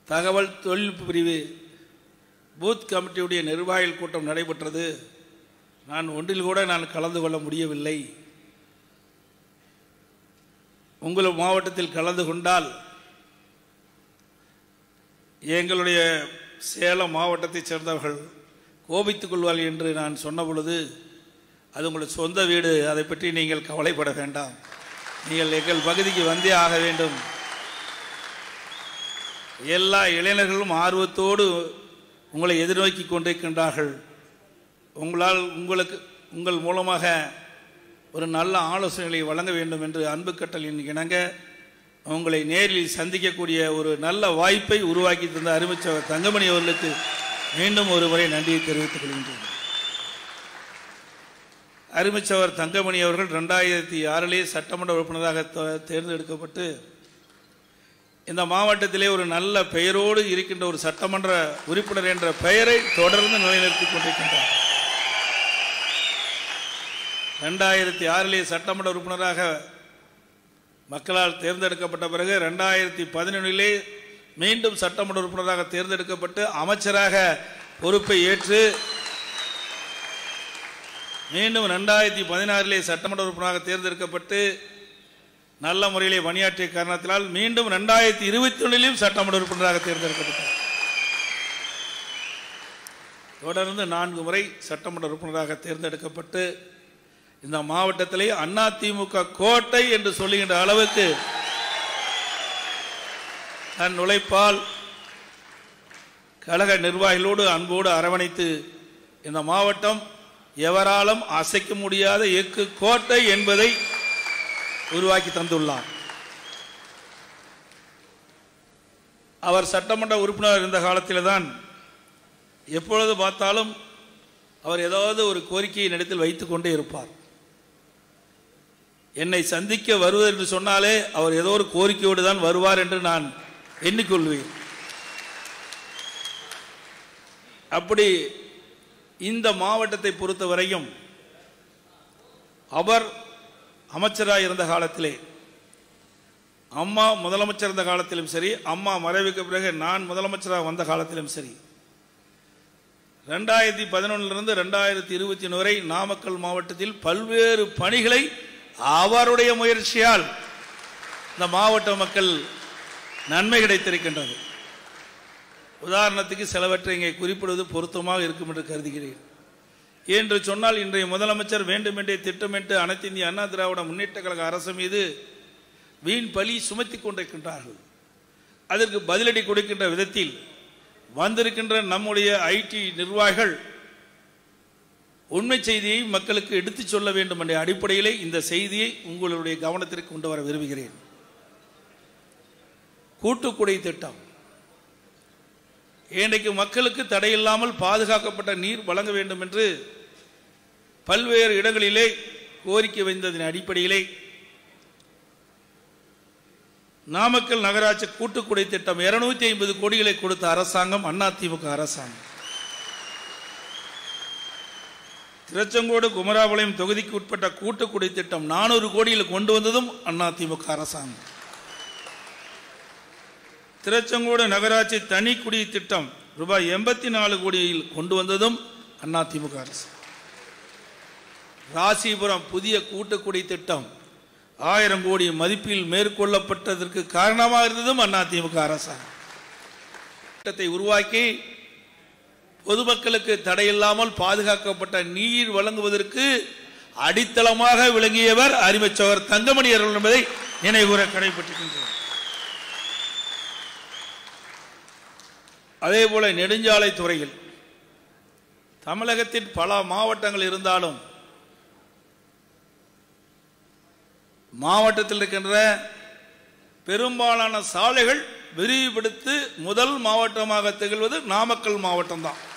தகவல் தொழில்நுட்ப பிரிவு பூத் கமிட்டியுடைய நிர்வாகிகள் கூட்டம் நடைபெற்றது நான் ஒன்றில் கூட நான் கலந்து கொள்ள முடியவில்லை உங்கள் மாவட்டத்தில் கலந்து கொண்டால் எங்களுடைய சேலம் மாவட்டத்தைச் சேர்ந்தவர்கள் கோபித்துக் கொள்வார்கள் என்று நான் சொன்ன பொழுது அது உங்களுடைய சொந்த வீடு அதை பற்றி நீங்கள் கவலைப்பட வேண்டாம் நீங்கள் எங்கள் பகுதிக்கு வந்தே ஆக வேண்டும் எல்லா இளைஞர்களும் ஆர்வத்தோடு உங்களை எதிர்நோக்கி கொண்டிருக்கின்றார்கள் உங்களால் உங்களுக்கு உங்கள் மூலமாக ஒரு நல்ல ஆலோசனைகளை வழங்க வேண்டும் என்று அன்பு கட்டளின் இணங்க உங்களை நேரில் சந்திக்கக்கூடிய ஒரு நல்ல வாய்ப்பை உருவாக்கி தந்த அருமைச்சவர் தங்கமணி அவர்களுக்கு மீண்டும் ஒரு முறை நன்றியை தெரிவித்துக் கொள்கின்றேன் அருமைச்சவர் தங்கமணி அவர்கள் ரெண்டாயிரத்தி ஆறிலே சட்டமன்ற உறுப்பினராக தே- தேர்ந்தெடுக்கப்பட்டு இந்த மாவட்டத்திலே ஒரு நல்ல பெயரோடு இருக்கின்ற ஒரு சட்டமன்ற உறுப்பினர் என்ற பெயரை தொடர்ந்து நிலைநிறுத்திக் கொண்டிருக்கின்றார் ரெண்டாயிரத்தி ஆறிலே சட்டமன்ற உறுப்பினராக மக்களால் தேர்ந்தெடுக்கப்பட்ட பிறகு ரெண்டாயிரத்தி பதினொன்றிலே மீண்டும் சட்டமன்ற உறுப்பினராக தேர்ந்தெடுக்கப்பட்டு அமைச்சராக பொறுப்பை ஏற்று மீண்டும் ரெண்டாயிரத்தி பதினாறிலே சட்டமன்ற உறுப்பினராக தேர்ந்தெடுக்கப்பட்டு நல்ல முறையிலே பணியாற்றிய காரணத்தினால் மீண்டும் ரெண்டாயிரத்தி இருபத்தி ஒன்றிலும் சட்டமன்ற உறுப்பினராக தேர்ந்தெடுக்கப்பட்டார் தொடர்ந்து நான்கு முறை சட்டமன்ற உறுப்பினராக தேர்ந்தெடுக்கப்பட்டு இந்த மாவட்டத்திலே அதிமுக கோட்டை என்று சொல்லுகின்ற அளவுக்கு தன் உழைப்பால் கழக நிர்வாகிகளோடு அன்போடு அரவணைத்து இந்த மாவட்டம் எவராலும் அசைக்க முடியாத எக்கு கோட்டை என்பதை உருவாக்கி தந்துள்ளார் அவர் சட்டமன்ற உறுப்பினர் இருந்த காலத்தில் தான் எப்பொழுது பார்த்தாலும் அவர் ஏதாவது ஒரு கோரிக்கையை இடத்தில் வைத்துக் கொண்டே இருப்பார் என்னை சந்திக்க வருவது என்று சொன்னாலே அவர் ஏதோ ஒரு கோரிக்கையோடு தான் வருவார் என்று நான் எண்ணிக்கொள்வேன் அப்படி இந்த மாவட்டத்தை பொறுத்தவரையும் அவர் அமைச்சராக இருந்த காலத்திலே அம்மா முதலமைச்சர் இருந்த காலத்திலும் சரி அம்மா மறைவுக்கு பிறகு நான் முதலமைச்சராக வந்த காலத்திலும் சரி ரெண்டாயிரத்தி பதினொன்னிலிருந்து ரெண்டாயிரத்தி இருபத்தி ஒன்று வரை நாமக்கல் மாவட்டத்தில் பல்வேறு பணிகளை அவருடைய முயற்சியால் இந்த மாவட்ட மக்கள் நன்மை கிடைத்திருக்கின்றது உதாரணத்துக்கு சிலவற்றை இங்கே குறிப்பிடுவது பொருத்தமாக இருக்கும் என்று கருதுகிறேன் என்று சொன்னால் இன்றைய முதலமைச்சர் வேண்டுமென்றே திட்டமிட்டு அனைத்து இந்திய அண்ணா திராவிட முன்னேற்ற கழக அரசு மீது வீண் பழி சுமத்தி கொண்டிருக்கின்றார்கள் அதற்கு பதிலடி கொடுக்கின்ற விதத்தில் வந்திருக்கின்ற நம்முடைய ஐடி நிர்வாகிகள் உண்மை செய்தியை மக்களுக்கு எடுத்துச் சொல்ல வேண்டும் என்ற அடிப்படையிலே இந்த செய்தியை உங்களுடைய கவனத்திற்கு கொண்டு வர விரும்புகிறேன் கூட்டுக்குடை திட்டம் இன்றைக்கு மக்களுக்கு தடையில்லாமல் பாதுகாக்கப்பட்ட நீர் வழங்க வேண்டும் என்று பல்வேறு இடங்களிலே கோரிக்கை வைத்ததன் அடிப்படையிலே நாமக்கல் நகராட்சி கூட்டுக்குடை திட்டம் இருநூத்தி ஐம்பது கோடிகளை கொடுத்த அரசாங்கம் அதிமுக அரசாங்கம் திருச்செங்கோடு குமராபாளையம் தொகுதிக்கு உட்பட்ட கூட்டுக்குடை திட்டம் நானூறு கோடியில் கொண்டு வந்ததும் அதிமுக அரசாங்கம் திருச்செங்கோடு நகராட்சி தனி குடி திட்டம் ரூபாய் எண்பத்தி நாலு கோடியில் கொண்டு வந்ததும் அதிமுக அரசு ராசிபுரம் புதிய கூட்டுக்குடி திட்டம் ஆயிரம் கோடி மதிப்பில் மேற்கொள்ளப்பட்டதற்கு காரணமாக இருந்ததும் அதிமுக அரசாங்கம் திட்டத்தை உருவாக்கி பொதுமக்களுக்கு தடையில்லாமல் பாதுகாக்கப்பட்ட நீர் வழங்குவதற்கு அடித்தளமாக விளங்கியவர் அறிமச்சவர் தங்கமணி அவர்கள் என்பதை நினைவுகூர கடைபெற்றிருக்கின்றனர் அதே போல நெடுஞ்சாலை துறையில் தமிழகத்தின் பல மாவட்டங்கள் இருந்தாலும் மாவட்டத்தில் இருக்கின்ற பெரும்பாலான சாலைகள் விரிவுபடுத்தி முதல் மாவட்டமாக திகழ்வது நாமக்கல் மாவட்டம் தான்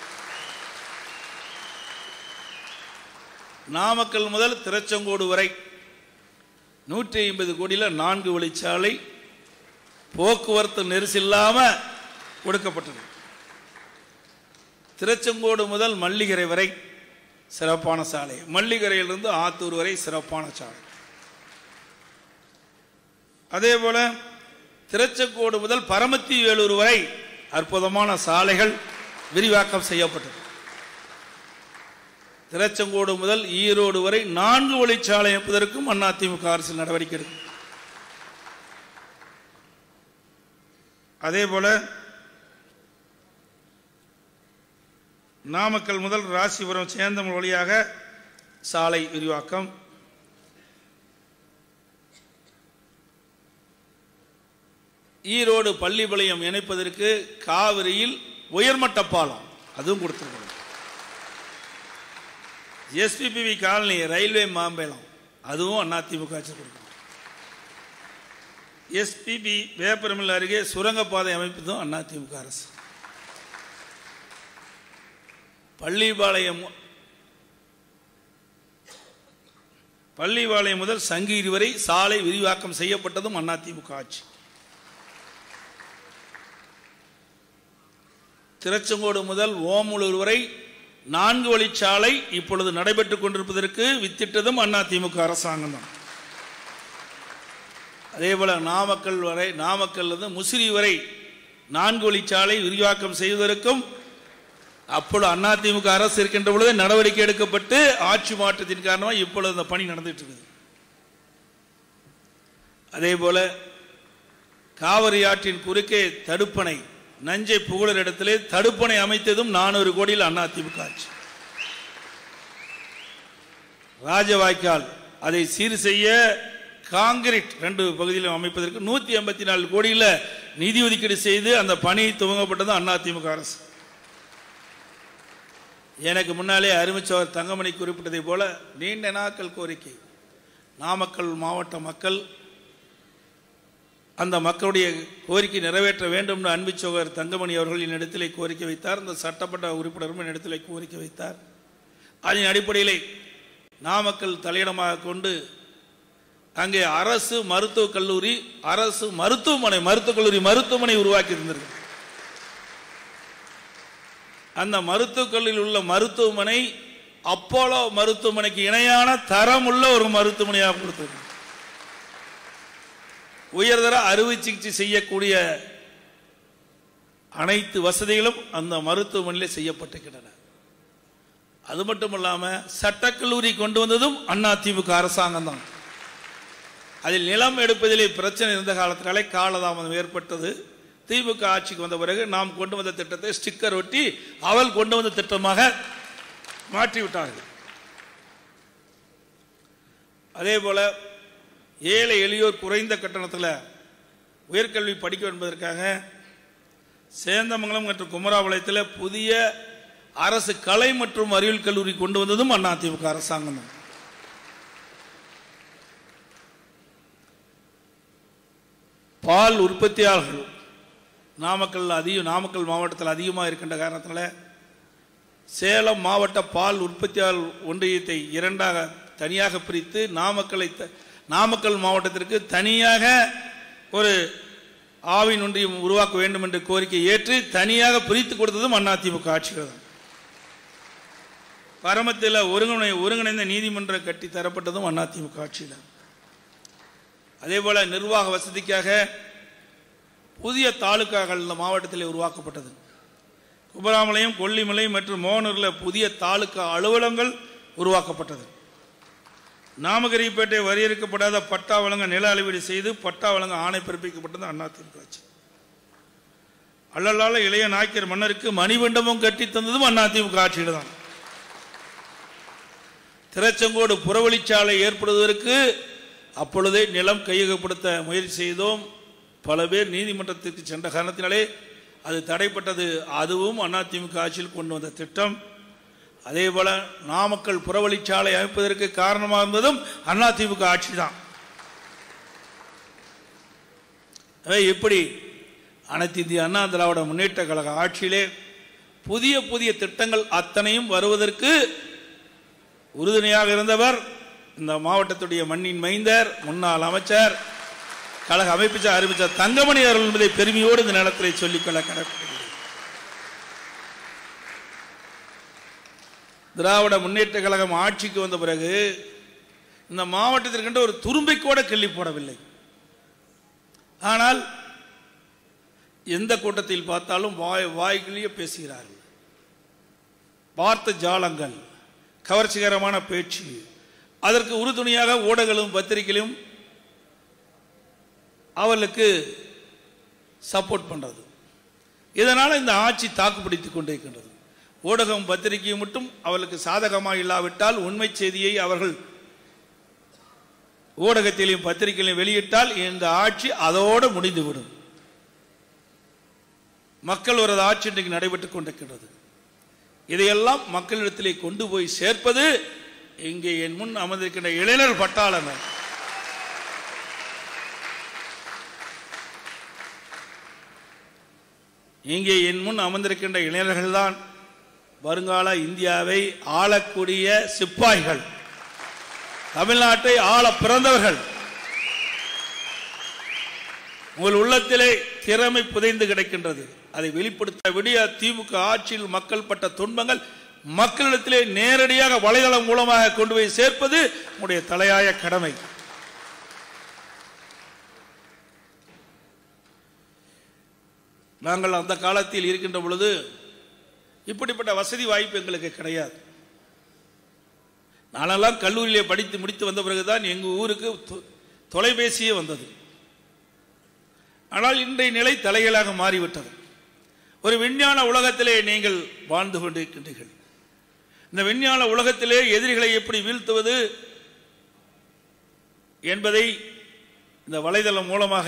நாமக்கல் முதல் திருச்செங்கோடு வரை நூற்றி ஐம்பது கோடியில் நான்கு வழிச்சாலை போக்குவரத்து நெரிசல் இல்லாம கொடுக்கப்பட்டது திருச்செங்கோடு முதல் மல்லிகரை வரை சிறப்பான சாலை மல்லிகரையிலிருந்து ஆத்தூர் வரை சிறப்பான சாலை அதே போல திருச்செங்கோடு முதல் பரமத்தி வேலூர் வரை அற்புதமான சாலைகள் விரிவாக்கம் செய்யப்பட்டது திருச்செங்கோடு முதல் ஈரோடு வரை நான்கு வழிச்சாலை அமைப்பதற்கும் அதிமுக அரசு நடவடிக்கை எடுக்கும் அதே போல நாமக்கல் முதல் ராசிபுரம் சேந்தமல் வழியாக சாலை விரிவாக்கம் ஈரோடு பள்ளிப்பாளையம் இணைப்பதற்கு காவிரியில் உயர்மட்ட பாலம் அதுவும் கொடுத்துருக்கோம் எஸ்பிபிவி காலனி ரயில்வே மாம்பேளம் அதுவும் அதிமுக ஆட்சி கொடுக்கும் எஸ்பிபி வேப்பரமில் அருகே சுரங்கப்பாதை அமைப்பதும் அதிமுக அரசு பள்ளிப்பாளையம் பள்ளிப்பாளையம் முதல் சங்ககிரி வரை சாலை விரிவாக்கம் செய்யப்பட்டதும் அதிமுக ஆட்சி திருச்செங்கோடு முதல் ஓமலூர் வரை நான்கு வழிச்சாலை இப்பொழுது நடைபெற்றுக் கொண்டிருப்பதற்கு வித்திட்டதும் அதிமுக அரசாங்கம் தான் அதே போல நாமக்கல் வரை நாமக்கல் இருந்து முசிறி வரை நான்கு வழிச்சாலை விரிவாக்கம் செய்வதற்கும் அப்பொழுது அதிமுக அரசு இருக்கின்ற பொழுது நடவடிக்கை எடுக்கப்பட்டு ஆட்சி மாற்றத்தின் காரணமாக இப்பொழுது அந்த பணி நடந்துட்டு இருக்குது அதே போல காவிரி ஆற்றின் குறுக்கே தடுப்பணை நஞ்சை புகழர் இடத்திலே தடுப்பணை அமைத்ததும் நானூறு கோடியில் அதிமுக ஆட்சி ராஜவாய்க்கால் அதை சீர் செய்ய காங்கிரீட் ரெண்டு பகுதியிலும் அமைப்பதற்கு நூத்தி எண்பத்தி நாலு கோடியில் நிதி ஒதுக்கீடு செய்து அந்த பணி துவங்கப்பட்டதும் அதிமுக அரசு எனக்கு முன்னாலே அருமைச்சவர் தங்கமணி குறிப்பிட்டதை போல நீண்ட நாட்கள் கோரிக்கை நாமக்கல் மாவட்ட மக்கள் அந்த மக்களுடைய கோரிக்கை நிறைவேற்ற வேண்டும் என்று அன்பிச்சோகர் தங்கமணி அவர்கள் என்னிடத்திலே கோரிக்கை வைத்தார் அந்த சட்டப்பட்ட உறுப்பினரும் என்னிடத்திலே கோரிக்கை வைத்தார் அதன் அடிப்படையிலே நாமக்கல் தலையிடமாக கொண்டு அங்கே அரசு மருத்துவக் கல்லூரி அரசு மருத்துவமனை மருத்துவக் கல்லூரி மருத்துவமனை உருவாக்கி இருந்திருக்கு அந்த மருத்துவக் கல்லூரியில் உள்ள மருத்துவமனை அப்போலோ மருத்துவமனைக்கு இணையான தரம் உள்ள ஒரு மருத்துவமனையாக கொடுத்தது உயர்தர அறுவை சிகிச்சை செய்யக்கூடிய அனைத்து வசதிகளும் அந்த மருத்துவமனையில் செய்யப்பட்டிருக்கின்றன அது மட்டும் இல்லாம சட்டக்கல்லூரி கொண்டு வந்ததும் அதிமுக அரசாங்கம் தான் அதில் நிலம் எடுப்பதிலே பிரச்சனை இருந்த காலத்தினாலே காலதாமதம் ஏற்பட்டது திமுக ஆட்சிக்கு வந்த பிறகு நாம் கொண்டு வந்த திட்டத்தை ஸ்டிக்கர் ஒட்டி அவள் கொண்டு வந்த திட்டமாக மாற்றிவிட்டார்கள் அதே போல ஏழை எளியோர் குறைந்த கட்டணத்தில் உயர்கல்வி படிக்க என்பதற்காக சேந்தமங்கலம் மற்றும் குமராபாளையத்தில் புதிய அரசு கலை மற்றும் அறிவியல் கல்லூரி கொண்டு வந்ததும் அதிமுக அரசாங்கம் தான் பால் உற்பத்தியாளர்கள் நாமக்கல் அதிக நாமக்கல் மாவட்டத்தில் அதிகமாக இருக்கின்ற காரணத்தினால சேலம் மாவட்ட பால் உற்பத்தியாளர் ஒன்றியத்தை இரண்டாக தனியாக பிரித்து நாமக்கலை த- நாமக்கல் மாவட்டத்திற்கு தனியாக ஒரு ஆவின் ஒன்றியம் உருவாக்க வேண்டும் என்ற கோரிக்கை ஏற்று தனியாக பிரித்து கொடுத்ததும் அதிமுக ஆட்சிகள் தான் பரமத்தில் ஒருங்கிணை ஒருங்கிணைந்த நீதிமன்றம் கட்டி தரப்பட்டதும் அதிமுக ஆட்சியில் அதே போல நிர்வாக வசதிக்காக புதிய தாலுக்காக்கள் இந்த மாவட்டத்தில் உருவாக்கப்பட்டது குபராமலையும் கொல்லிமலை மற்றும் மோகனூரில் புதிய தாலுக்கா அலுவலகங்கள் உருவாக்கப்பட்டது நாமகிரிப்பேட்டை வரையறுக்கப்படாத பட்டா வழங்க நில அளவீடு செய்து பட்டா வழங்க ஆணை பிறப்பிக்கப்பட்டது அதிமுக ஆட்சி அல்லலால இளைய நாயக்கர் மன்னருக்கு மணிமண்டபம் கட்டி தந்ததும் அதிமுக ஆட்சியில் தான் திருச்செங்கோடு புறவழிச்சாலை ஏற்படுவதற்கு அப்பொழுதே நிலம் கையகப்படுத்த முயற்சி செய்தோம் பல பேர் நீதிமன்றத்திற்கு சென்ற காரணத்தினாலே அது தடைப்பட்டது அதுவும் அதிமுக ஆட்சியில் கொண்டு வந்த திட்டம் அதே போல நாமக்கல் புறவழிச்சாலை அமைப்பதற்கு காரணமாக இருந்ததும் அதிமுக ஆட்சி தான் இப்படி அனைத்து இந்திய அண்ணா திராவிட முன்னேற்ற கழக ஆட்சியிலே புதிய புதிய திட்டங்கள் அத்தனையும் வருவதற்கு உறுதுணையாக இருந்தவர் இந்த மாவட்டத்துடைய மண்ணின் மைந்தர் முன்னாள் அமைச்சர் கழக அமைப்பிச்ச அறிவிச்ச தங்கமணி அவர்கள் என்பதை பெருமையோடு இந்த நேரத்தில் சொல்லிக்கொள்ள கடற்கரை திராவிட முன்னேற்ற கழகம் ஆட்சிக்கு வந்த பிறகு இந்த மாவட்டத்திற்கென்று ஒரு துரும்பை கூட கிள்ளி போடவில்லை ஆனால் எந்த கூட்டத்தில் பார்த்தாலும் வாய் வாய்களையே பேசுகிறார்கள் வார்த்தை ஜாலங்கள் கவர்ச்சிகரமான பேச்சு அதற்கு உறுதுணையாக ஊடகங்களும் பத்திரிகைகளும் அவர்களுக்கு சப்போர்ட் பண்றது இதனால இந்த ஆட்சி தாக்குப்பிடித்துக் கொண்டிருக்கின்றது ஊடகம் பத்திரிகையும் மட்டும் அவர்களுக்கு சாதகமாக இல்லாவிட்டால் உண்மை செய்தியை அவர்கள் ஊடகத்திலையும் பத்திரிகையிலும் வெளியிட்டால் இந்த ஆட்சி அதோடு முடிந்துவிடும் மக்கள் ஒரு ஆட்சி இன்றைக்கு நடைபெற்றுக் கொண்டிருக்கின்றது இதையெல்லாம் மக்களிடத்திலே கொண்டு போய் சேர்ப்பது இங்கே என் முன் அமர்ந்திருக்கின்ற இளைஞர் பட்டாளனர் இங்கே என் முன் அமர்ந்திருக்கின்ற இளைஞர்கள்தான் வருங்கால இந்தியாவை ஆளக்கூடிய சிப்பாய்கள் தமிழ்நாட்டை ஆள பிறந்தவர்கள் உங்கள் உள்ளத்திலே திறமை புதைந்து கிடக்கின்றது அதை வெளிப்படுத்த விடிய திமுக ஆட்சியில் மக்கள் பட்ட துன்பங்கள் மக்களிடத்திலே நேரடியாக வலைதளம் மூலமாக கொண்டு போய் சேர்ப்பது உங்களுடைய தலையாய கடமை நாங்கள் அந்த காலத்தில் இருக்கின்ற பொழுது இப்படிப்பட்ட வசதி வாய்ப்பு எங்களுக்கு கிடையாது நானெல்லாம் கல்லூரியிலே படித்து முடித்து வந்த பிறகுதான் எங்கள் ஊருக்கு தொ- தொலைபேசியே வந்தது ஆனால் இன்றைய நிலை தலைகளாக மாறிவிட்டது ஒரு விஞ்ஞான உலகத்திலே நீங்கள் வாழ்ந்து கொண்டிருக்கின்றீர்கள் இந்த விஞ்ஞான உலகத்திலே எதிரிகளை எப்படி வீழ்த்துவது என்பதை இந்த வலைதளம் மூலமாக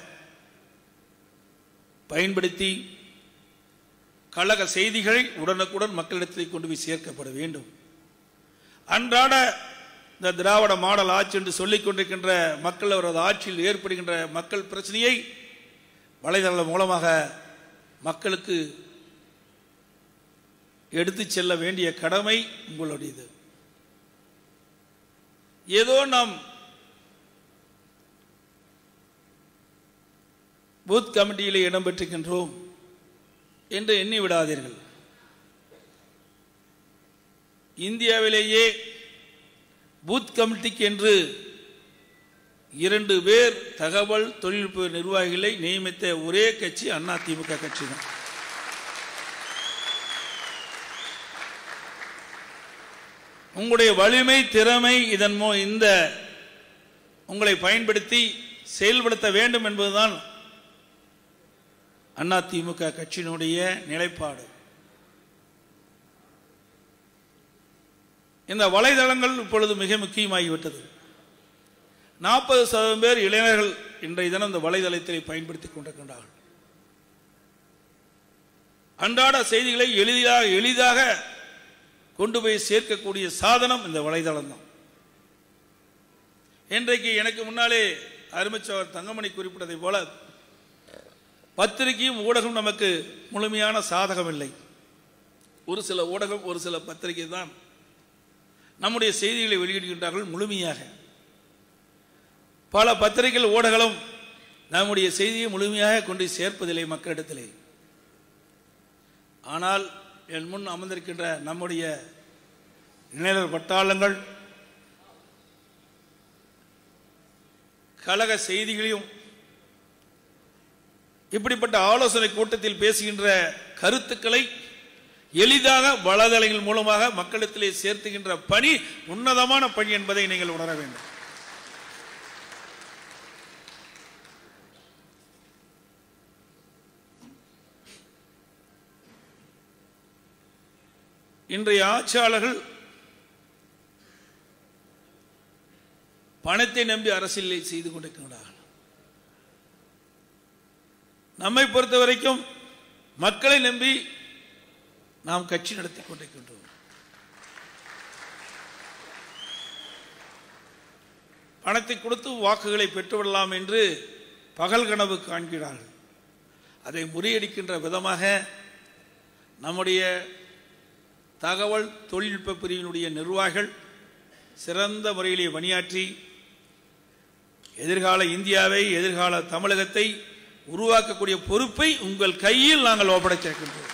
பயன்படுத்தி கழக செய்திகளை உடனுக்குடன் மக்களிடத்தில் கொண்டு போய் சேர்க்கப்பட வேண்டும் அன்றாட இந்த திராவிட மாடல் ஆட்சி என்று சொல்லிக் கொண்டிருக்கின்ற மக்கள் அவரது ஆட்சியில் ஏற்படுகின்ற மக்கள் பிரச்சனையை வலைதளம் மூலமாக மக்களுக்கு எடுத்துச் செல்ல வேண்டிய கடமை உங்களுடையது ஏதோ நாம் பூத் கமிட்டியிலே இடம்பெற்றிருக்கின்றோம் என்று எண்ணி விடாதீர்கள் இந்தியாவிலேயே பூத் கமிட்டிக்கு என்று இரண்டு பேர் தகவல் தொழில்நுட்ப நிர்வாகிகளை நியமித்த ஒரே கட்சி அண்ணா திமுக கட்சி தான் உங்களுடைய வலிமை திறமை இதன் மூ இந்த உங்களை பயன்படுத்தி செயல்படுத்த வேண்டும் என்பதுதான் அண்ணா திமுக கட்சியினுடைய நிலைப்பாடு இந்த வலைதளங்கள் இப்பொழுது மிக முக்கியமாகிவிட்டது நாற்பது சதவீதம் பேர் இளைஞர்கள் இன்றைய தினம் இந்த வலைதளத்தை பயன்படுத்திக் கொண்டிருக்கின்றார்கள் அன்றாட செய்திகளை எளிதாக எளிதாக கொண்டு போய் சேர்க்கக்கூடிய சாதனம் இந்த வலைதளம் தான் இன்றைக்கு எனக்கு முன்னாலே அருமைச்சவர் தங்கமணி குறிப்பிட்டதை போல பத்திரிகையும் ஊடகம் நமக்கு முழுமையான சாதகம் இல்லை ஒரு சில ஊடகம் ஒரு சில பத்திரிகை தான் நம்முடைய செய்திகளை வெளியிடுகின்றார்கள் முழுமையாக பல பத்திரிகைகள் ஊடகங்களும் நம்முடைய செய்தியை முழுமையாக கொண்டு சேர்ப்பதில்லை மக்களிடத்திலே ஆனால் என் முன் அமர்ந்திருக்கின்ற நம்முடைய இளைஞர் பட்டாளங்கள் கழக செய்திகளையும் இப்படிப்பட்ட ஆலோசனை கூட்டத்தில் பேசுகின்ற கருத்துக்களை எளிதாக வலதளங்கள் மூலமாக மக்களிடத்திலே சேர்த்துகின்ற பணி உன்னதமான பணி என்பதை நீங்கள் உணர வேண்டும் இன்றைய ஆட்சியாளர்கள் பணத்தை நம்பி அரசியலை செய்து கொண்டிருக்கிறார்கள் நம்மை பொறுத்த வரைக்கும் மக்களை நம்பி நாம் கட்சி நடத்தி கொண்டிருக்கின்றோம் பணத்தை கொடுத்து வாக்குகளை பெற்றுவிடலாம் என்று பகல் கனவு காண்கிறார்கள் அதை முறியடிக்கின்ற விதமாக நம்முடைய தகவல் தொழில்நுட்ப பிரிவினுடைய நிர்வாகிகள் சிறந்த முறையிலே பணியாற்றி எதிர்கால இந்தியாவை எதிர்கால தமிழகத்தை உருவாக்கக்கூடிய பொறுப்பை உங்கள் கையில் நாங்கள் ஒப்படைச்சிருக்கின்றோம்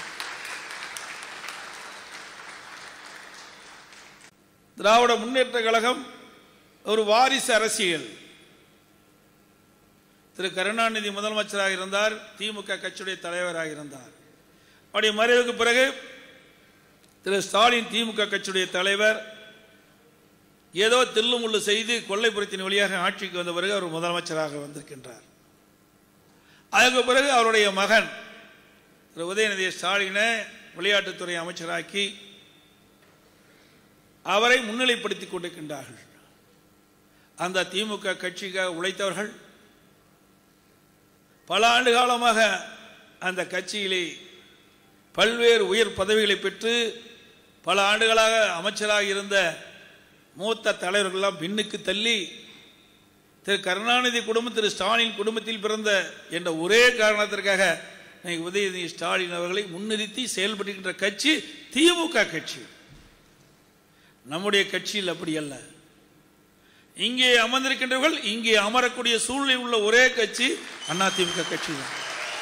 திராவிட முன்னேற்ற கழகம் ஒரு வாரிசு அரசியல் திரு கருணாநிதி முதலமைச்சராக இருந்தார் திமுக கட்சியுடைய தலைவராக இருந்தார் அவருடைய மறைவுக்கு பிறகு திரு ஸ்டாலின் திமுக கட்சியுடைய தலைவர் ஏதோ தில்லுமுள்ளு செய்து கொள்ளைப்புறத்தின் வழியாக ஆட்சிக்கு வந்த பிறகு அவர் முதலமைச்சராக வந்திருக்கின்றார் அதற்கு பிறகு அவருடைய மகன் திரு உதயநிதி ஸ்டாலினை விளையாட்டுத்துறை அமைச்சராக்கி அவரை முன்னிலைப்படுத்திக் கொண்டிருக்கின்றார்கள் அந்த திமுக கட்சிக்காக உழைத்தவர்கள் பல ஆண்டு காலமாக அந்த கட்சியிலே பல்வேறு உயர் பதவிகளை பெற்று பல ஆண்டுகளாக அமைச்சராக இருந்த மூத்த தலைவர்கள்லாம் பின்னுக்கு தள்ளி திரு கருணாநிதி குடும்பம் திரு ஸ்டாலின் குடும்பத்தில் பிறந்த என்ற ஒரே காரணத்திற்காக இன்னைக்கு உதயநிதி ஸ்டாலின் அவர்களை முன்னிறுத்தி செயல்படுகின்ற கட்சி திமுக கட்சி நம்முடைய கட்சியில் அப்படி அல்ல இங்கே அமர்ந்திருக்கின்றவர்கள் இங்கே அமரக்கூடிய சூழ்நிலை உள்ள ஒரே கட்சி அதிமுக கட்சி தான்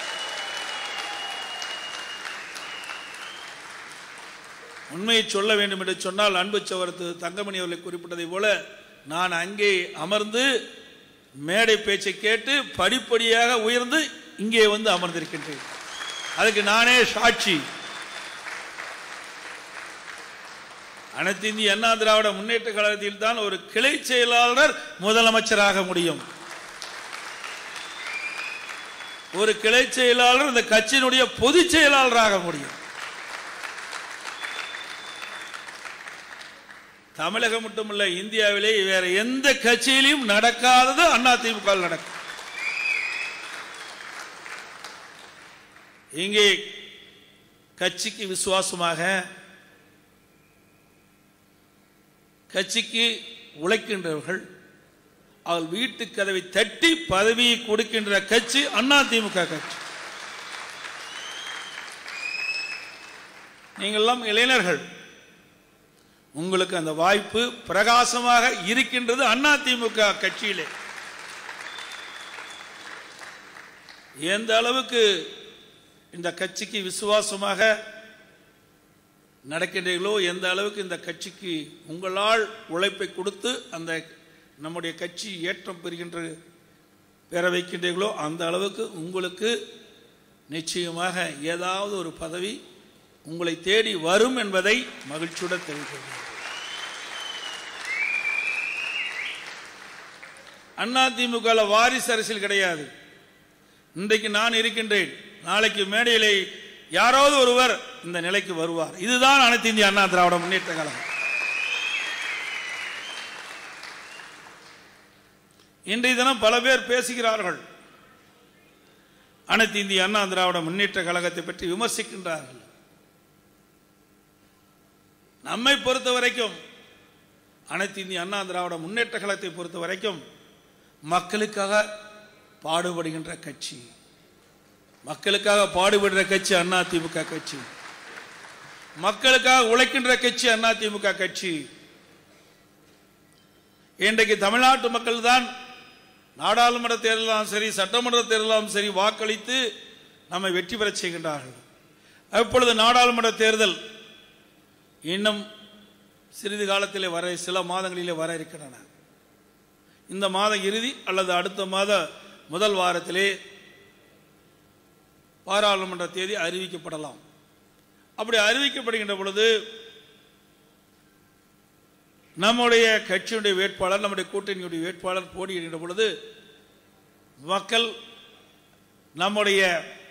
உண்மையை சொல்ல வேண்டும் என்று சொன்னால் அன்பு சவரத்து தங்கமணி அவர்களை குறிப்பிட்டதை போல நான் அங்கே அமர்ந்து மேடை பேச்சை கேட்டு படிப்படியாக உயர்ந்து இங்கே வந்து அமர்ந்திருக்கின்றேன் அதுக்கு நானே சாட்சி அனைத்து இந்திய அண்ணா திராவிட முன்னேற்ற கழகத்தில் தான் ஒரு கிளை செயலாளர் முதலமைச்சராக முடியும் ஒரு கிளை செயலாளர் இந்த கட்சியினுடைய பொதுச் செயலாளராக முடியும் தமிழகம் மட்டுமல்ல இந்தியாவிலே வேற எந்த கட்சியிலும் நடக்காதது அண்ணா திமுக நடக்கும் இங்கே கட்சிக்கு விசுவாசமாக கட்சிக்கு உழைக்கின்றவர்கள் அவள் வீட்டு கதவை தட்டி பதவியை கொடுக்கின்ற கட்சி அண்ணா திமுக கட்சி நீங்கள்லாம் இளைஞர்கள் உங்களுக்கு அந்த வாய்ப்பு பிரகாசமாக இருக்கின்றது அண்ணா திமுக கட்சியிலே எந்த அளவுக்கு இந்த கட்சிக்கு விசுவாசமாக நடக்கின்றீர்களோ எந்த அளவுக்கு இந்த கட்சிக்கு உங்களால் உழைப்பை கொடுத்து அந்த நம்முடைய கட்சி ஏற்றம் பெறுகின்ற பெற வைக்கின்றீர்களோ அந்த அளவுக்கு உங்களுக்கு நிச்சயமாக ஏதாவது ஒரு பதவி உங்களை தேடி வரும் என்பதை மகிழ்ச்சியுடன் தெரிவிக்கிறேன் அண்ணா திமுக வாரிசு அரசியல் கிடையாது இன்றைக்கு நான் இருக்கின்றேன் நாளைக்கு மேடையிலே யாராவது ஒருவர் இந்த நிலைக்கு வருவார் இதுதான் அனைத்து இந்திய அண்ணா திராவிட முன்னேற்ற கழகம் இன்றைய தினம் பல பேர் பேசுகிறார்கள் அனைத்து இந்திய அண்ணா திராவிட முன்னேற்ற கழகத்தை பற்றி விமர்சிக்கின்றார்கள் நம்மை பொறுத்த வரைக்கும் அனைத்து இந்திய அண்ணா திராவிட முன்னேற்ற கழகத்தை பொறுத்த வரைக்கும் மக்களுக்காக பாடுபடுகின்ற கட்சி மக்களுக்காக பாடுபடுற கட்சி அண்ணா திமுக கட்சி மக்களுக்காக உழைக்கின்ற கட்சி அண்ணா திமுக கட்சி இன்றைக்கு தமிழ்நாட்டு மக்கள் தான் நாடாளுமன்ற தேர்தலாம் சரி சட்டமன்ற தேர்தலாம் சரி வாக்களித்து நம்மை வெற்றி பெறச் செய்கின்றார்கள் அப்பொழுது நாடாளுமன்ற தேர்தல் இன்னும் சிறிது காலத்திலே வர சில மாதங்களிலே வர இருக்கின்றன இந்த மாத இறுதி அல்லது அடுத்த மாத முதல் வாரத்திலே பாராளுமன்ற தேதி அறிவிக்கப்படலாம் அப்படி அறிவிக்கப்படுகின்ற பொழுது நம்முடைய கட்சியுடைய வேட்பாளர் நம்முடைய கூட்டணியுடைய வேட்பாளர் போட்டியிடுகின்ற பொழுது மக்கள் நம்முடைய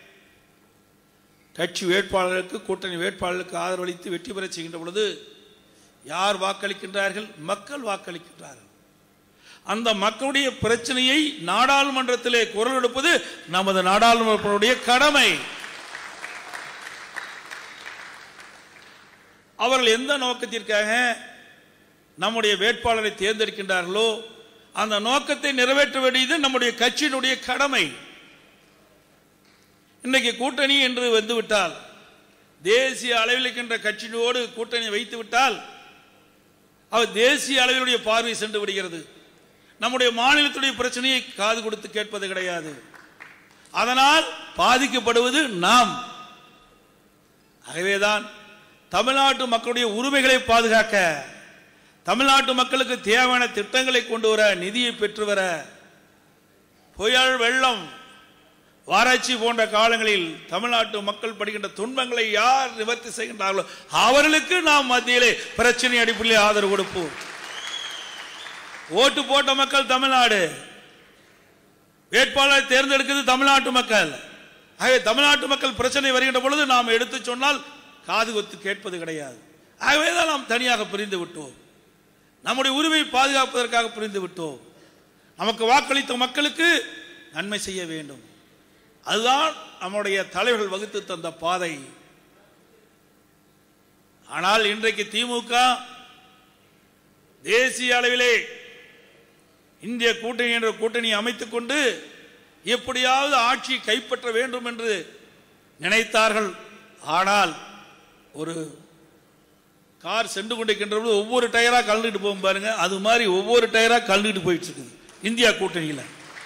கட்சி வேட்பாளருக்கு கூட்டணி வேட்பாளருக்கு ஆதரவளித்து வெற்றி பெறச் செய்கின்ற பொழுது யார் வாக்களிக்கின்றார்கள் மக்கள் வாக்களிக்கின்றார்கள் அந்த மக்களுடைய பிரச்சனையை நாடாளுமன்றத்திலே குரல் எடுப்பது நமது நாடாளுமன்றத்தினுடைய கடமை அவர்கள் எந்த நோக்கத்திற்காக நம்முடைய வேட்பாளரை தேர்ந்தெடுக்கின்றார்களோ அந்த நோக்கத்தை நிறைவேற்ற வேண்டியது நம்முடைய கட்சியினுடைய கடமை இன்னைக்கு கூட்டணி என்று வந்துவிட்டால் தேசிய அளவில் இருக்கின்ற கட்சியோடு கூட்டணி வைத்து விட்டால் அவர் தேசிய அளவிலுடைய பார்வை சென்று விடுகிறது நம்முடைய மாநிலத்துடைய பிரச்சனையை காது கொடுத்து கேட்பது கிடையாது அதனால் பாதிக்கப்படுவது நாம் ஆகவேதான் தமிழ்நாட்டு மக்களுடைய உரிமைகளை பாதுகாக்க தமிழ்நாட்டு மக்களுக்கு தேவையான திட்டங்களை கொண்டு வர நிதியை பெற்று வர புயல் வெள்ளம் வறட்சி போன்ற காலங்களில் தமிழ்நாட்டு மக்கள் படுகின்ற துன்பங்களை யார் நிவர்த்தி செய்கின்றார்களோ அவர்களுக்கு நாம் மத்தியிலே பிரச்சனை அடிப்படையில் ஆதரவு கொடுப்போம் ஓட்டு போட்ட மக்கள் தமிழ்நாடு வேட்பாளரை தேர்ந்தெடுக்கிறது தமிழ்நாட்டு மக்கள் ஆகவே தமிழ்நாட்டு மக்கள் பிரச்சனை வருகின்ற பொழுது நாம் எடுத்து சொன்னால் காது கொத்து கேட்பது கிடையாது ஆகவேதான் நாம் தனியாக பிரிந்து விட்டோம் நம்முடைய உரிமை பாதுகாப்பதற்காக பிரிந்து விட்டோம் நமக்கு வாக்களித்த மக்களுக்கு நன்மை செய்ய வேண்டும் அதுதான் நம்முடைய தலைவர்கள் வகுத்து தந்த பாதை ஆனால் இன்றைக்கு திமுக தேசிய அளவிலே இந்திய கூட்டணி என்ற கூட்டணி அமைத்துக் கொண்டு எப்படியாவது ஆட்சி கைப்பற்ற வேண்டும் என்று நினைத்தார்கள் ஆனால் ஒரு கார் சென்று கொண்டிருக்கின்ற பொழுது ஒவ்வொரு டயரா கலந்துட்டு போகும் பாருங்க அது மாதிரி ஒவ்வொரு டயரா கலந்துட்டு போயிட்டு இருக்குது இந்தியா கூட்டணியில்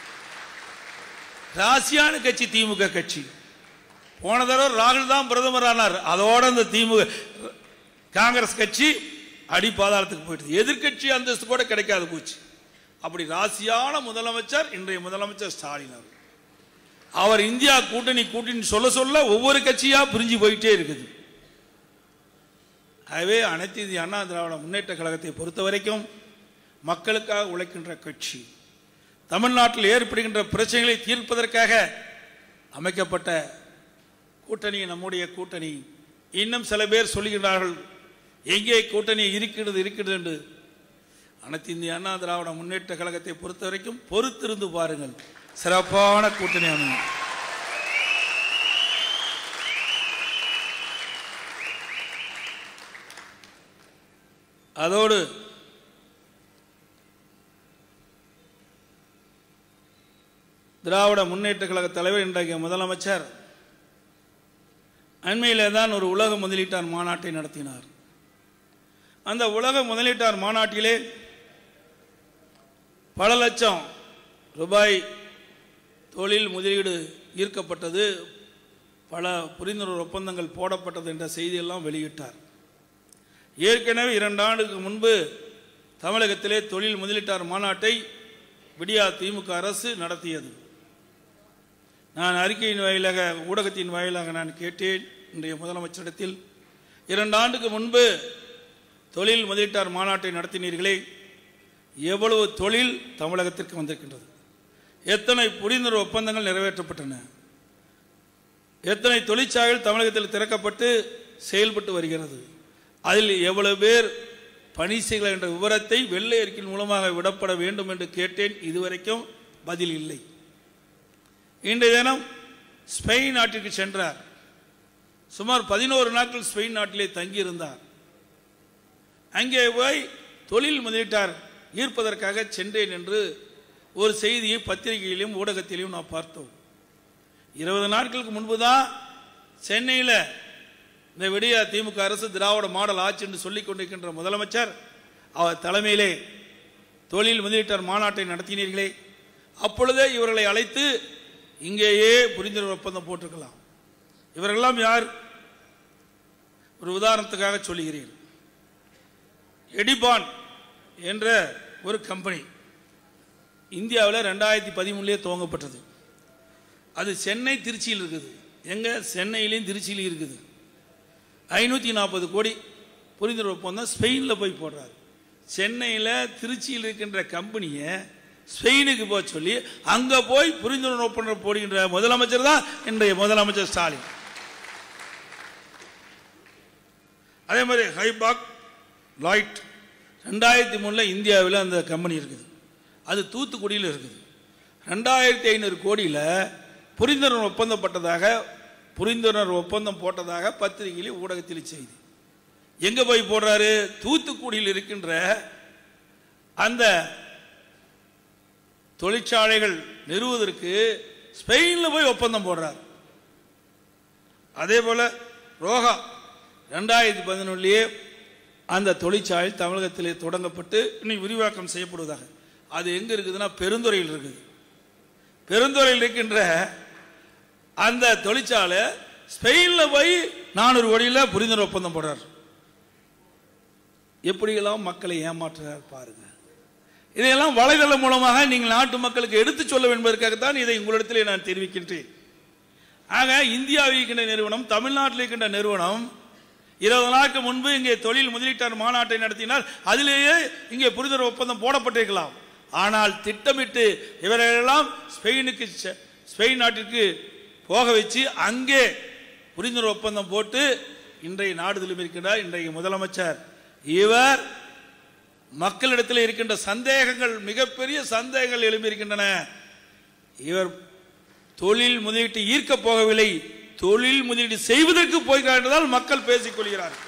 ராசியான கட்சி திமுக கட்சி போன தடவை ராகுல் தான் பிரதமர் ஆனார் அதோட இந்த திமுக காங்கிரஸ் கட்சி அடி பாதாளத்துக்கு போயிடுது எதிர்க்கட்சி அந்தஸ்து கூட கிடைக்காது போச்சு அப்படி ராசியான முதலமைச்சர் இன்றைய முதலமைச்சர் ஸ்டாலின் அவர் அவர் இந்தியா கூட்டணி கூட்டணி சொல்ல சொல்ல ஒவ்வொரு கட்சியா பிரிஞ்சு போயிட்டே இருக்குது ஆகவே அனைத்து இந்திய அண்ணா திராவிட முன்னேற்ற கழகத்தை பொறுத்த வரைக்கும் மக்களுக்காக உழைக்கின்ற கட்சி தமிழ்நாட்டில் ஏற்படுகின்ற பிரச்சனைகளை தீர்ப்பதற்காக அமைக்கப்பட்ட கூட்டணி நம்முடைய கூட்டணி இன்னும் சில பேர் சொல்லுகிறார்கள் எங்கே கூட்டணி இருக்கிறது இருக்கிறது என்று அனைத்து இந்திய அண்ணா திராவிட முன்னேற்ற கழகத்தை பொறுத்த வரைக்கும் பொறுத்திருந்து பாருங்கள் சிறப்பான கூட்டணி அமையும் அதோடு திராவிட முன்னேற்ற கழக தலைவர் இன்றைய முதலமைச்சர் அண்மையிலே தான் ஒரு உலக முதலீட்டார் மாநாட்டை நடத்தினார் அந்த உலக முதலீட்டார் மாநாட்டிலே பல லட்சம் ரூபாய் தொழில் முதலீடு ஈர்க்கப்பட்டது பல புரிந்துணர்வு ஒப்பந்தங்கள் போடப்பட்டது என்ற செய்தியெல்லாம் வெளியிட்டார் ஏற்கனவே இரண்டு ஆண்டுக்கு முன்பு தமிழகத்திலே தொழில் முதலீட்டார் மாநாட்டை விடியா திமுக அரசு நடத்தியது நான் அறிக்கையின் வாயிலாக ஊடகத்தின் வாயிலாக நான் கேட்டேன் இன்றைய முதலமைச்சரிடத்தில் இரண்டு ஆண்டுக்கு முன்பு தொழில் முதலீட்டார் மாநாட்டை நடத்தினீர்களே எவ்வளவு தொழில் தமிழகத்திற்கு வந்திருக்கின்றது எத்தனை புரிந்துணர்வு ஒப்பந்தங்கள் நிறைவேற்றப்பட்டன எத்தனை தொழிற்சாலைகள் தமிழகத்தில் திறக்கப்பட்டு செயல்பட்டு வருகிறது அதில் எவ்வளவு பேர் பணி செய்கிறார் என்ற விவரத்தை வெள்ளை அறிக்கையின் மூலமாக விடப்பட வேண்டும் என்று கேட்டேன் இதுவரைக்கும் பதில் இல்லை இன்றைய தினம் ஸ்பெயின் நாட்டிற்கு சென்றார் சுமார் பதினோரு நாட்கள் ஸ்பெயின் நாட்டிலே தங்கியிருந்தார் அங்கே போய் தொழில் முதலீட்டார் ஈர்ப்பதற்காக சென்றேன் என்று ஒரு செய்தியை பத்திரிகையிலும் ஊடகத்திலும் நான் பார்த்தோம் இருபது நாட்களுக்கு முன்பு தான் சென்னையில் இந்த விடிய திமுக அரசு திராவிட மாடல் ஆட்சி என்று சொல்லிக் கொண்டிருக்கின்ற முதலமைச்சர் அவர் தலைமையிலே தொழில் முதலீட்டார் மாநாட்டை நடத்தினீர்களே அப்பொழுதே இவர்களை அழைத்து இங்கேயே புரிந்துணர்வு ஒப்பந்தம் போட்டிருக்கலாம் இவரெல்லாம் யார் ஒரு உதாரணத்துக்காக சொல்லுகிறேன் எடிபான் என்ற ஒரு கம்பெனி இந்தியாவில் ரெண்டாயிரத்தி பதிமூணுலேயே துவங்கப்பட்டது அது சென்னை திருச்சியில் இருக்குது எங்க சென்னையிலையும் திருச்சியிலையும் இருக்குது ஐநூற்றி நாற்பது கோடி புரிந்துணர்வு ஒப்பந்தம் ஸ்பெயினில் போய் போடுறாரு சென்னையில் திருச்சியில் இருக்கின்ற கம்பெனியை ஸ்பெயினுக்கு போக சொல்லி அங்கே போய் புரிந்துணர்வு ஒப்பந்தம் போடுகின்ற முதலமைச்சர் தான் இன்றைய முதலமைச்சர் ஸ்டாலின் அதே மாதிரி ஹைபாக் லாய்ட் ரெண்டாயிரத்தி மூணில் இந்தியாவில் அந்த கம்பெனி இருக்குது அது தூத்துக்குடியில் இருக்குது ரெண்டாயிரத்தி ஐநூறு கோடியில் புரிந்துணர்வு ஒப்பந்தப்பட்டதாக புரிந்துணர்வு ஒப்பந்தம் போட்டதாக பத்திரிகையில் ஊடகத்தில் செய்தி எங்க போய் போடுறாரு தூத்துக்குடியில் இருக்கின்ற அந்த தொழிற்சாலைகள் நிறுவுவதற்கு ஸ்பெயினில் போய் ஒப்பந்தம் போடுறார் அதே போல ரோகா ரெண்டாயிரத்தி பதினொன்னுலேயே அந்த தொழிற்சாலை தமிழகத்திலே தொடங்கப்பட்டு இன்னும் விரிவாக்கம் செய்யப்படுவதாக அது எங்க இருக்குதுன்னா பெருந்துறையில் இருக்குது பெருந்துறையில் இருக்கின்ற அந்த தொழிற்சாலை ஸ்பெயினில் போய் நானூறு கோடியில் புரிந்துணர்வு ஒப்பந்தம் போடுறார் எப்படியெல்லாம் மக்களை ஏமாற்றுறார் பாருங்க இதையெல்லாம் வலைதளம் மூலமாக நீங்கள் நாட்டு மக்களுக்கு எடுத்துச் சொல்ல வேண்டும் என்பதற்காகத்தான் இதை உங்களிடத்திலே நான் தெரிவிக்கின்றேன் ஆக இந்தியாவில் இருக்கின்ற நிறுவனம் தமிழ்நாட்டில் இருக்கின்ற நிறுவனம் இருபது நாளுக்கு முன்பு இங்கே தொழில் முதலீட்டாளர் மாநாட்டை நடத்தினால் அதிலேயே இங்கே புரிந்துணர்வு ஒப்பந்தம் போடப்பட்டிருக்கலாம் ஆனால் திட்டமிட்டு இவர்களெல்லாம் ஸ்பெயினுக்கு செ- ஸ்பெயின் நாட்டிற்கு போக வச்சு அங்கே புரிந்துணர்வு ஒப்பந்தம் போட்டு இன்றைய நாடு திரும்பியிருக்கிறார் இன்றைய முதலமைச்சர் இவர் மக்களிடத்தில் இருக்கின்ற சந்தேகங்கள் மிகப்பெரிய சந்தேகங்கள் எழும்பியிருக்கின்றன இவர் தொழில் முதலீட்டு ஈர்க்க போகவில்லை தொழில் முதலீடு செய்வதற்கு போகிறார் என்றால் மக்கள் பேசிக் கொள்கிறார்கள்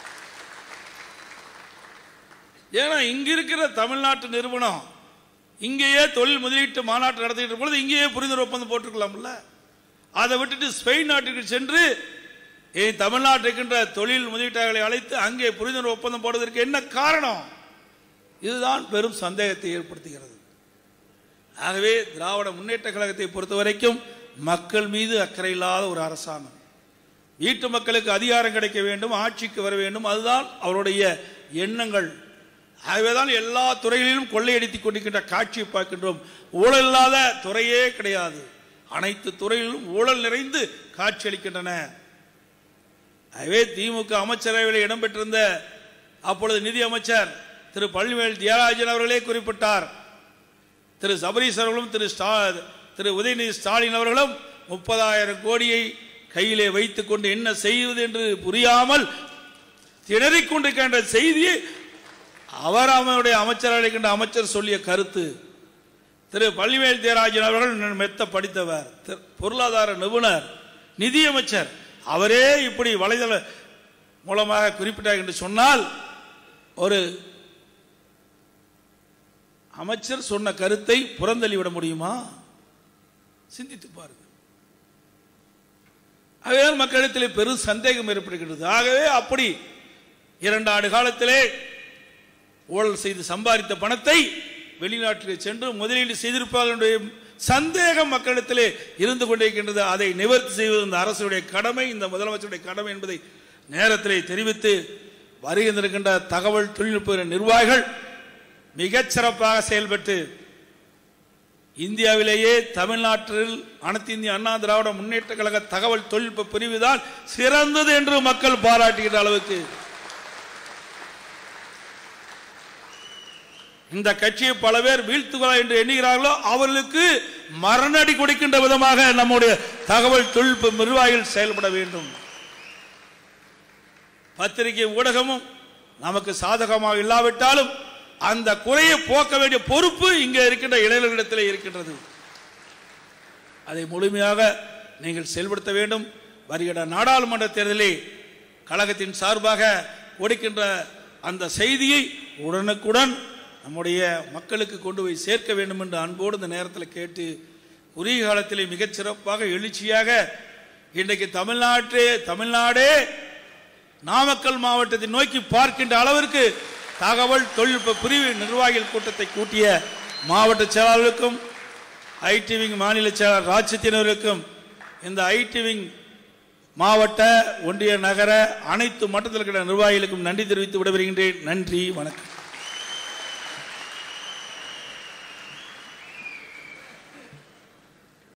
ஏன்னா இங்க இருக்கிற தமிழ்நாட்டு நிறுவனம் இங்கேயே தொழில் முதலீட்டு மாநாட்டு நடத்திட்டு பொழுது இங்கேயே புரிந்துணர்வு ஒப்பந்தம் போட்டிருக்கலாம்ல அதை விட்டுட்டு ஸ்பெயின் நாட்டுக்கு சென்று ஏன் தமிழ்நாட்டில் இருக்கின்ற தொழில் முதலீட்டாளர்களை அழைத்து அங்கே புரிந்துணர்வு ஒப்பந்தம் போடுவதற்கு என்ன காரணம் இதுதான் பெரும் சந்தேகத்தை ஏற்படுத்துகிறது ஆகவே திராவிட முன்னேற்ற கழகத்தை பொறுத்த வரைக்கும் மக்கள் மீது அக்கறை இல்லாத ஒரு அரசாங்கம் வீட்டு மக்களுக்கு அதிகாரம் கிடைக்க வேண்டும் ஆட்சிக்கு வர வேண்டும் அதுதான் அவருடைய எண்ணங்கள் ஆகவேதான் எல்லா துறைகளிலும் கொள்ளையடித்துக் கொண்டிருக்கின்ற காட்சியை பார்க்கின்றோம் ஊழல் இல்லாத துறையே கிடையாது அனைத்து துறைகளிலும் ஊழல் நிறைந்து காட்சியளிக்கின்றன ஆகவே திமுக அமைச்சரவையில் இடம்பெற்றிருந்த அப்பொழுது நிதி அமைச்சர் திரு பழனிவேல் தியாகராஜன் அவர்களே குறிப்பிட்டார் திரு சபரீஸ் அவர்களும் திரு ஸ்டா திரு உதயநிதி ஸ்டாலின் அவர்களும் முப்பதாயிரம் கோடியை கையிலே வைத்துக் கொண்டு என்ன செய்வது என்று புரியாமல் திணறிக் கொண்டிருக்கின்ற செய்தியை அவர் அவருடைய அமைச்சர் அழைக்கின்ற அமைச்சர் சொல்லிய கருத்து திரு பள்ளிவேல் தேராஜன் அவர்கள் மெத்த படித்தவர் திரு- பொருளாதார நிபுணர் நிதியமைச்சர் அவரே இப்படி வலைதள மூலமாக குறிப்பிட்டார் என்று சொன்னால் ஒரு அமைச்சர் சொன்ன கருத்தை புறந்தள்ளிவிட முடியுமா சிந்தித்து பாருங்கள் ஆகவே மக்களிடத்தில் பெரும் சந்தேகம் ஏற்படுகிறது ஆகவே அப்படி இரண்டு ஆண்டு காலத்திலே ஊழல் செய்து சம்பாதித்த பணத்தை வெளிநாட்டிலே சென்று முதலீடு செய்திருப்பார்கள் என்ற சந்தேகம் மக்களிடத்திலே இருந்து கொண்டிருக்கின்றது அதை நிவர்த்தி செய்வது இந்த அரசுடைய கடமை இந்த முதலமைச்சருடைய கடமை என்பதை நேரத்திலே தெரிவித்து வருகின்றிருக்கின்ற தகவல் தொழில்நுட்ப நிர்வாகிகள் மிகச் சிறப்பாக செயல்பட்டு இந்தியாவிலேயே தமிழ்நாட்டில் அனைத்து இந்திய அண்ணா திராவிட முன்னேற்ற கழக தகவல் தொழில்நுட்ப பிரிவுதான் சிறந்தது என்று மக்கள் பாராட்டுகின்ற அளவுக்கு இந்த கட்சியை பல பேர் வீழ்த்துகிறார் என்று எண்ணுகிறார்களோ அவர்களுக்கு மரணடி கொடுக்கின்ற விதமாக நம்முடைய தகவல் தொழில்நுட்ப நிர்வாகிகள் செயல்பட வேண்டும் பத்திரிகை ஊடகமும் நமக்கு சாதகமாக இல்லாவிட்டாலும் அந்த குறையை போக்க வேண்டிய பொறுப்பு இங்கே இருக்கின்ற இளைஞர்களிடத்தில் இருக்கின்றது அதை முழுமையாக நீங்கள் செயல்படுத்த வேண்டும் வருகிற நாடாளுமன்ற தேர்தலில் கழகத்தின் சார்பாக கொடுக்கின்ற அந்த செய்தியை உடனுக்குடன் நம்முடைய மக்களுக்கு கொண்டு போய் சேர்க்க வேண்டும் என்று அன்போடு இந்த நேரத்தில் கேட்டு உரிய காலத்திலே மிகச் சிறப்பாக எழுச்சியாக இன்றைக்கு தமிழ்நாட்டே தமிழ்நாடே நாமக்கல் மாவட்டத்தை நோக்கி பார்க்கின்ற அளவிற்கு தகவல் தொழில்நுட்ப பிரிவு நிர்வாகிகள் கூட்டத்தை கூட்டிய மாவட்ட செயலாளர்களுக்கும் ஐடி விங் மாநில செயலாளர் ராஜ்யத்தினருக்கும் இந்த ஐடி விங் மாவட்ட ஒன்றிய நகர அனைத்து மட்டத்தில் இருக்கிற நிர்வாகிகளுக்கும் நன்றி தெரிவித்து விடைபெறுகின்றேன் நன்றி வணக்கம்